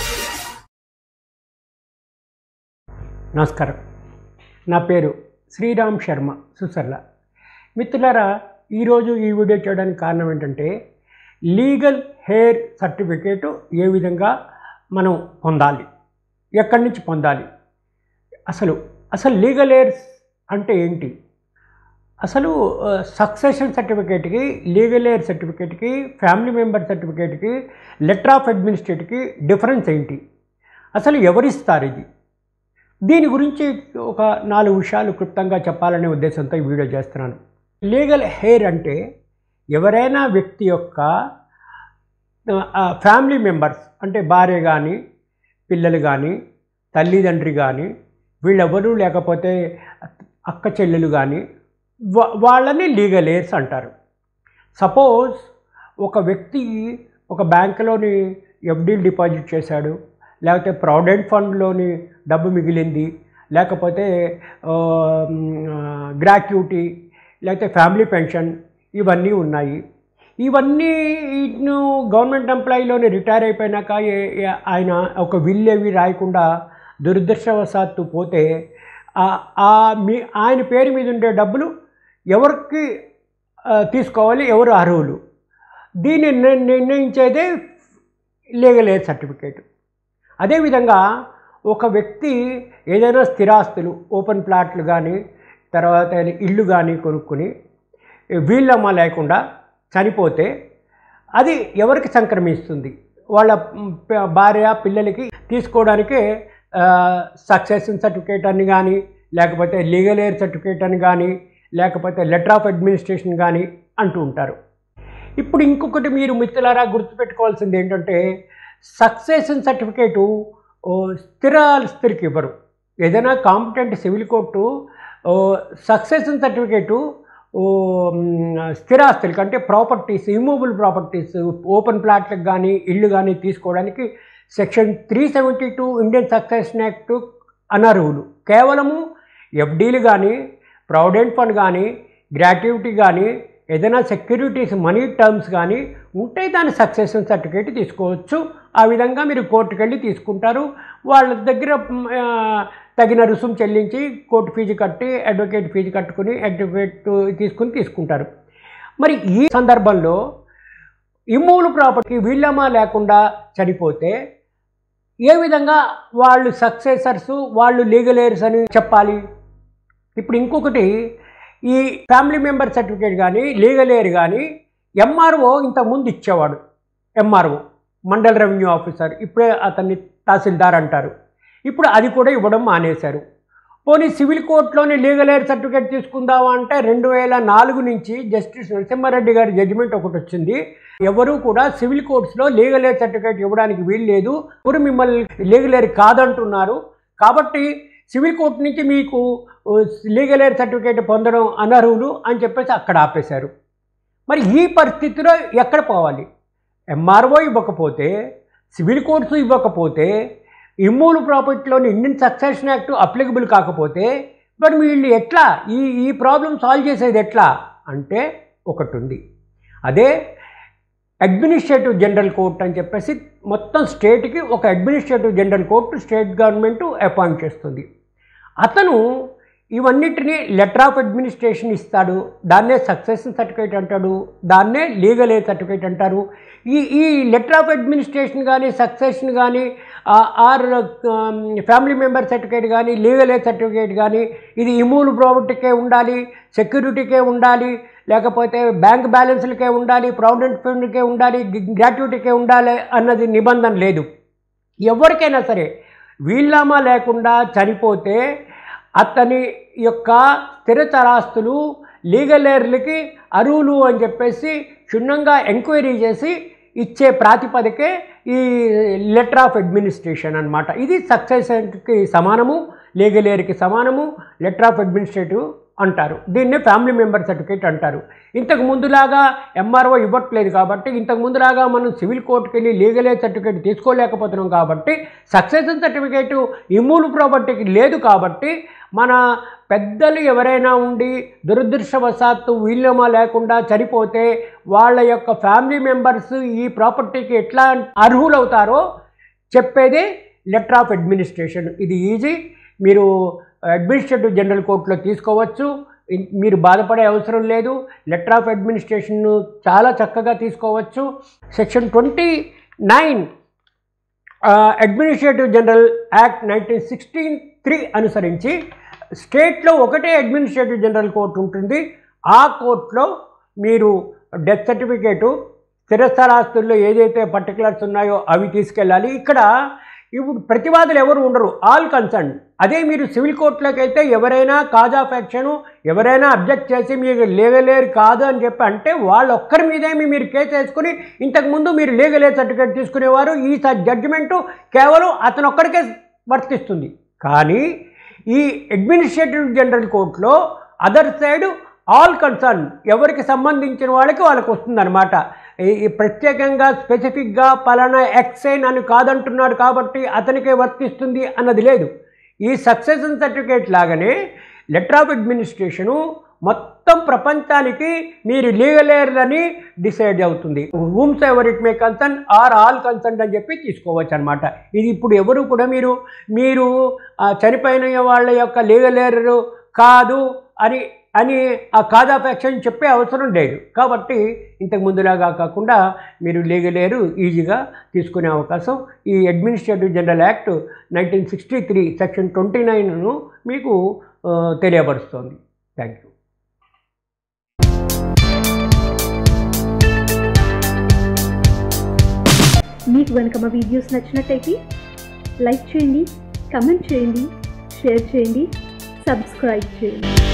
నమస్కారం నా పేరు శ్రీరామ్ శర్మ సుసర్ల మిత్రులారా ఈరోజు ఈ వీడియో చేయడానికి కారణం ఏంటంటే లీగల్ హెయిర్ సర్టిఫికేటు ఏ విధంగా మనం పొందాలి ఎక్కడి నుంచి పొందాలి అసలు అసలు లీగల్ హెయిర్స్ అంటే ఏంటి అసలు సక్సెషన్ సర్టిఫికేట్కి లీగల్ ఎయిర్ సర్టిఫికేట్కి ఫ్యామిలీ మెంబర్ సర్టిఫికేట్కి లెటర్ ఆఫ్ అడ్మినిస్ట్రేట్కి డిఫరెన్స్ ఏంటి అసలు ఎవరిస్తారు ఇది దీని గురించి ఒక నాలుగు విషయాలు క్లుప్తంగా చెప్పాలనే ఉద్దేశంతో ఈ వీడియో చేస్తున్నాను లీగల్ హెయిర్ అంటే ఎవరైనా వ్యక్తి యొక్క ఫ్యామిలీ మెంబర్స్ అంటే భార్య కానీ పిల్లలు కానీ తల్లిదండ్రి కానీ వీళ్ళెవరూ లేకపోతే అక్క చెల్లెలు కానీ వా వాళ్ళని లీగల్ ఎయిర్స్ అంటారు సపోజ్ ఒక వ్యక్తి ఒక బ్యాంకులోని ఎఫ్డీలు డిపాజిట్ చేశాడు లేకపోతే ప్రావిడెంట్ ఫండ్లోని డబ్బు మిగిలింది లేకపోతే గ్రాట్యుటీ లేకపోతే ఫ్యామిలీ పెన్షన్ ఇవన్నీ ఉన్నాయి ఇవన్నీ ఇటు గవర్నమెంట్ ఎంప్లాయీలోని రిటైర్ అయిపోయినాక ఏ- ఏ- ఆయన ఒక విల్ ఏవి రాయకుండా దురదృష్టవశాత్తు పోతే ఆ- ఆ మీ ఆయన పేరు మీద ఉండే డబ్బులు ఎవరికి ఆ, తీసుకోవాలి ఎవరు అర్హులు దీన్ని నిర్- నిర్ణయించేదే లీగల్ ఎయిర్ సర్టిఫికేట్ అదేవిధంగా ఒక వ్యక్తి ఏదైనా స్థిరాస్తులు ఓపెన్ ప్లాట్లు కానీ తర్వాత ఇల్లు కానీ కొనుక్కొని వీళ్ళమ్మ లేకుండా చనిపోతే అది ఎవరికి సంక్రమిస్తుంది వాళ్ళ మ్, ప- భార్య పిల్లలకి తీసుకోవడానికి సక్సెషన్ సర్టిఫికేట్ అని కానీ లేకపోతే లీగల్ ఎయిర్ సర్టిఫికేట్ అని కానీ లేకపోతే లెటర్ ఆఫ్ అడ్మినిస్ట్రేషన్ కానీ అంటూ ఉంటారు ఇప్పుడు ఇంకొకటి మీరు మిత్రులారా గుర్తుపెట్టుకోవాల్సింది ఏంటంటే సక్సెషన్ సర్టిఫికేటు ఓ, స్థిర స్త్రీకి ఇవ్వరు ఏదైనా competent civil court succession certificate ఓ, మ్, స్థిరాస్తులకి అంటే ప్రాపర్టీస్ ఇమూవబుల్ ప్రాపర్టీస్ ఓపెన్ ప్లాట్లకు కానీ ఇల్లు కానీ తీసుకోవడానికి section three seventy two Indian succession act అనర్హులు కేవలము ఎఫ్డీలు కానీ ప్రావిడెంట్ ఫండ్ కానీ గ్రాట్యుటీ కానీ ఏదైనా సెక్యూరిటీస్ మనీ టర్మ్స్ కానీ ఉంటే దాని సక్సెషన్ సర్టిఫికేట్ తీసుకోవచ్చు ఆ విధంగా మీరు కోర్టుకు వెళ్ళి తీసుకుంటారు వాళ్ళ దగ్గర మ్, ఆ, తగిన రుసుము చెల్లించి కోర్టు ఫీజు కట్టి అడ్వకేట్ ఫీజు కట్టుకుని అడ్వకేట్ తీసుకుని తీసుకుంటారు మరి ఈ సందర్భంలో ఇమ్మూలు ప్రాపర్టీ వీళ్ళమా లేకుండా చనిపోతే ఏ విధంగా వాళ్ళు సక్సెసర్స్ వాళ్ళు లీగల్ ఎయిర్స్ అని చెప్పాలి ఇప్పుడు ఇంకొకటి ఈ ఫ్యామిలీ మెంబర్ సర్టిఫికేట్ కానీ లీగల్ ఎయిర్ కానీ ఎంఆర్ఓ ఇంతకుముందు ఇచ్చేవాడు ఎంఆర్ఓ మండల్ రెవెన్యూ ఆఫీసర్ ఇప్పుడే అతన్ని తహసీల్దార్ అంటారు ఇప్పుడు అది కూడా ఇవ్వడం మానేశారు పోనీ సివిల్ కోర్టులోని లీగల్ ఎయిర్ సర్టిఫికేట్ తీసుకుందామా అంటే రెండు వేల నాలుగు నుంచి జస్టిస్ నరసింహారెడ్డి గారి జడ్జిమెంట్ ఒకటి వచ్చింది ఎవరు కూడా సివిల్ కోర్ట్స్లో లీగల్ ఎయిర్ సర్టిఫికేట్ ఇవ్వడానికి వీలు లేదు ఎవరు మిమ్మల్ని లీగల్ ఎయిర్ కాదంటున్నారు కాబట్టి సివిల్ కోర్టు నుంచి మీకు లీగల్ ఎయిర్ సర్టిఫికేట్ పొందడం అనర్హులు అని చెప్పేసి అక్కడ ఆపేశారు మరి ఈ పరిస్థితిలో ఎక్కడ పోవాలి ఎంఆర్ఓ ఇవ్వకపోతే సివిల్ కోర్ట్స్ ఇవ్వకపోతే ఇమ్మూలు ప్రాపర్టీలోని ఇండియన్ సక్సెషన్ యాక్ట్ అప్లికబుల్ కాకపోతే మరి వీళ్ళు ఎట్లా ఈ ఈ ప్రాబ్లం సాల్వ్ చేసేది ఎట్లా అంటే ఒకటి ఉంది అదే అడ్మినిస్ట్రేటివ్ జనరల్ కోర్ట్ అని చెప్పేసి మొత్తం స్టేట్కి ఒక administrative general court state government appoint చేస్తుంది అతను ఇవన్నిటిని లెటర్ ఆఫ్ అడ్మినిస్ట్రేషన్ ఇస్తాడు దాన్నే సక్సెషన్ సర్టిఫికేట్ అంటాడు దాన్నే లీగల్ ఎయిర్ సర్టిఫికేట్ అంటారు ఈ ఈ లెటర్ ఆఫ్ అడ్మినిస్ట్రేషన్ కానీ సక్సెషన్ కానీ ఆర్ ఫ్యామిలీ మెంబర్ సర్టిఫికేట్ కానీ లీగల్ ఎయిర్ సర్టిఫికేట్ కానీ ఇది ఇమూల్ ప్రాపర్టీకే ఉండాలి సెక్యూరిటీకే ఉండాలి లేకపోతే బ్యాంక్ బ్యాలెన్స్లకే ఉండాలి ప్రావిడెంట్ ఫండ్కే ఉండాలి గ్రాట్యుటీకే ఉండాలి అన్నది నిబంధన లేదు ఎవరికైనా సరే వీళ్ళమా లేకుండా చనిపోతే అతని యొక్క స్థిరచరాస్తులు లీగల్ ఎయిర్లకి అరువులు అని చెప్పేసి క్షుణ్ణంగా ఎంక్వైరీ చేసి ఇచ్చే ప్రాతిపదికే ఈ లెటర్ ఆఫ్ అడ్మినిస్ట్రేషన్ అన్నమాట ఇది సక్సెషన్కి సమానము లీగల్ ఎయిర్కి సమానము లెటర్ ఆఫ్ అడ్మినిస్ట్రేటివ్ అంటారు దీన్నే ఫ్యామిలీ మెంబర్ సర్టిఫికేట్ అంటారు ఇంతకు ముందులాగా ఎంఆర్ఓ ఇవ్వట్లేదు కాబట్టి ఇంతకు ముందులాగా మనం సివిల్ కోర్టుకి వెళ్ళి లీగల్ ఎయిడ్ సర్టిఫికేట్ తీసుకోలేకపోతున్నాం కాబట్టి సక్సెషన్ సర్టిఫికేటు ఇమ్మూల్ ప్రాపర్టీకి లేదు కాబట్టి మన పెద్దలు ఎవరైనా ఉండి దురదృష్టవశాత్తు వీళ్ళమా లేకుండా చనిపోతే వాళ్ళ యొక్క ఫ్యామిలీ మెంబర్స్ ఈ ప్రాపర్టీకి ఎట్లా అర్హులవుతారో చెప్పేదే లెటర్ ఆఫ్ అడ్మినిస్ట్రేషన్ ఇది ఈజీ మీరు అడ్మినిస్ట్రేటివ్ జనరల్ కోర్టులో తీసుకోవచ్చు ఇన్- మీరు బాధపడే అవసరం లేదు లెటర్ ఆఫ్ అడ్మినిస్ట్రేషన్ను చాలా చక్కగా తీసుకోవచ్చు section twenty nine administrative general act nineteen sixteen three అనుసరించి స్టేట్లో ఒకటే అడ్మినిస్ట్రేటివ్ జనరల్ కోర్టు ఉంటుంది ఆ కోర్టులో మీరు డెత్ సర్టిఫికేటు స్థిరస్థలాస్తుల్లో ఏదైతే పర్టికులర్స్ ఉన్నాయో అవి తీసుకెళ్ళాలి ఇక్కడ ఇప్పుడు ప్రతివాదులు ఎవరు ఉండరు ఆల్ కన్సర్న్ అదే మీరు సివిల్ కోర్టులోకి అయితే ఎవరైనా కాజ్ ఆఫ్ యాక్షన్ ఎవరైనా అబ్జెక్ట్ చేసి మీరు లీగలేరు కాదు అని చెప్పి అంటే వాళ్ళ ఒక్కరి మీదేమి మీరు కేసు వేసుకుని ఇంతకుముందు మీరు లీగలేర్ సర్టిఫికేట్ తీసుకునేవారు ఈ జడ్జిమెంటు కేవలం అతను ఒక్కడికే వర్తిస్తుంది కానీ ఈ అడ్మినిస్ట్రేటివ్ జనరల్ కోర్టులో అదర్ సైడ్ ఆల్ కన్సర్న్ ఎవరికి సంబంధించిన వాళ్ళకి వాళ్ళకి వస్తుందన్నమాట ఈ- ఈ ప్రత్యేకంగా స్పెసిఫిక్గా పలానా ఎక్సైన్ అని కాదంటున్నాడు కాబట్టి అతనికే వర్తిస్తుంది అన్నది లేదు ఈ సక్సెషన్ సర్టిఫికేట్ లాగానే లెటర్ ఆఫ్ అడ్మినిస్ట్రేషను మొత్తం ప్రపంచానికి మీరు లీగలేర్ అని డిసైడ్ అవుతుంది whomsoever it may concern or all concern అని చెప్పి తీసుకోవచ్చు అనమాట ఇది ఇప్పుడు ఎవరు కూడా మీరు మీరు ఆ, చనిపోయిన వాళ్ళ యొక్క లీగలేర్ కాదు అని అని ఆ కాజ్ ఆఫ్ యాక్షన్ చెప్పే అవసరం లేదు కాబట్టి ఇంతకు ముందులాగా కాకుండా మీరు లీగలేరు ఈజీగా తీసుకునే అవకాశం ఈ administrative general act nineteen sixty three section twenty నైన్ను మీకు ఆ, తెలియపరుస్తోంది థ్యాంక్ యూ మీకు కనుక మా వీడియోస్ నచ్చినట్టయితే లైక్ చేయండి కమెంట్ చేయండి షేర్ చేయండి సబ్స్క్రైబ్ చేయండి